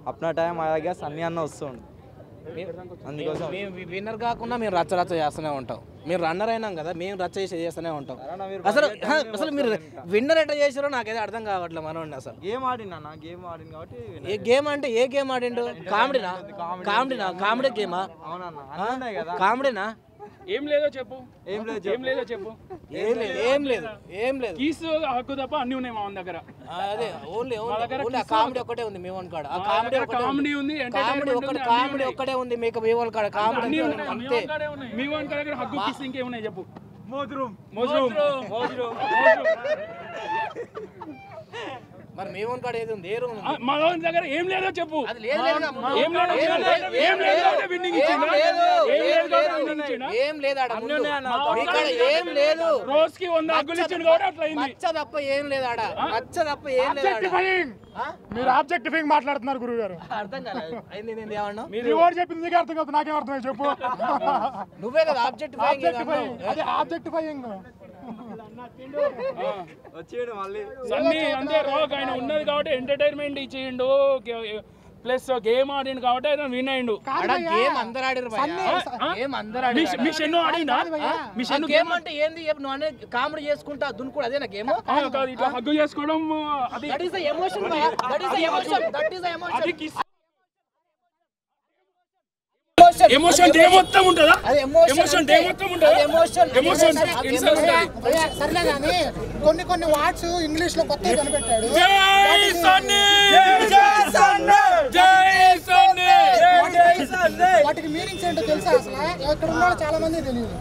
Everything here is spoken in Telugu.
అప్నా టైం అలాగే సన్నీ అన్న వస్తుండు అందుకోసం మేము విన్నర్ కాకుండా మేము రచ్చ రచ్చ చేస్తూనే ఉంటాం మీరు రన్నర్ అయినాం కదా మేము రచ్చ చేసి చేస్తూనే ఉంటాం అన్న మీరు అసలు హ, అసలు మీరు విన్నర్ ఎట్లా చేసారో నాకైతే అర్థం కావట్లేదు మనోడిని అసలు గేమ్ ఆడినా అన్న గేమ్ ఆడింది కాబట్టి ఏ గేమ్ అంటే ఏ గేమ్ ఆడిండు కామెడీనా కామెడీనా కామెడీ గేమా అవునన్న అన్నీ ఉన్నాయి కదా కామెడీనా ఏం లేదో చెప్పు ఏం లేదు ఏం లేదో చెప్పు ఏం లేదు ఏం లేదు ఏం లేదు కీస్ హక్కు తప్ప అన్ని ఉన్నాయి మా దగ్గర ఆ, అదే ఓన్లీ ఓన్లీ ఓన్లీ ఆ కామెడీ ఒక్కటే ఉంది మీ వన్ కాడ ఆ కామెడీ దగ్గర ఒకటే కామెడీ ఉంది, కామెడీ entertainment ఒక్కటే ఉంది, కామెడీ అన్నీ ఒక్కటే ఉంది మీకు మీ వన్ కాడ కామెడీ అన్ని అంతే ఉన్నాయి. మీ అంతే వాని కాడే ఉన్నాయి. మీ వాని కాడ దగ్గర హక్కు కిస్ ఇంకేమున్నాయి చెప్పు మోద్రూమ్ మోజ్రూమ్ మోద్రూమ్ మరి మీ వన్ కాడ ఏది ఉంది ఏ రూమ్ ఆ, మా వాని దగ్గర ఏం లేదో చెప్పు అది లేదు లేదుగా ముందు. ఏం లేదు ఏం లేదు, ఏం లేదు కాబట్టి విన్నింగ్ ఏం ఇచ్చిండా లేదు, ఏం లేదు ఏం కాబట్టి లేదు, విన్నింగ్ ఇచ్చిండా ఏం లేదు ఆడ ముందు. ఉన్నాయి అన్న. మీ కాడ ఏం లేదు రోజు కి వంద హగ్గులు ఇచ్చిండు కాబట్టి అట్లా అయింది మచ్చ తప్ప ఏం లేదు ఆడ మచ్చ తప్ప ఏం లేదు ఆడ ఆబ్జెక్టిఫైయింగ్ ఆ? మీరు ఆబ్జెక్టిఫైయింగ్ మాట్లాడుతున్నారు గురువు గారు అర్థం కాలేదు అయింది నేను ఏమన్నా మీ వాడు చెప్పింది నీకే అర్థం కాదు నాకేం అర్థం చెప్పు నువ్వే కదా ఆబ్జెక్ట్ ఆబ్జెక్టిఫైయింగ్ అదే ఆబ్జెక్టిఫైయింగ్ వచ్చేయడు మళ్ళీ సన్నీ అంతే రాక్ ఆయన ఉన్నది కాబట్టి ఎంటర్టైన్మెంట్ ఇచ్చిండు ప్లస్ గేమ్ ఆడిండు కాబట్టి ఆయన విన్ అయిండు ఆడ గేమ్ అందరు ఆడిరు గేమ్ అందరు మీ ఆడిరు మీ షెన్ను ఆడిందా మీ షెన్ను గేమ్ అంటే ఏంది చెప్పు నువ్వు అనేది కామెడీ చేసుకుంటా దున్నుకోడు అదేనా గేమ్ ఆ, కాదు ఇట్లా హగ్గు చేసుకోవడం అది that is the emotion that is the emotion that is the అది ఎమోషన్ ఎమోషన్ డే మొత్తం ఉంటుందా అది ఎమోషన్ ఎమోషన్ డే మొత్తం ఉంటుందా ఎమోషన్ ఎమోషన్ ఎన్నిసార్లు ఉంటుంది? భయ్యా, సర్లే కానీ కొన్ని కొన్ని వాట్స్ ఇంగ్లీష్ లో కొత్తగా కనిపెట్టాడు జై సన్నీ జై సన్నీ వాటికి మీనింగ్స్ ఏంటో తెలుసా అసలు ఇక్కడ ఉన్న వాళ్ళు చాలా మంది తెలియదు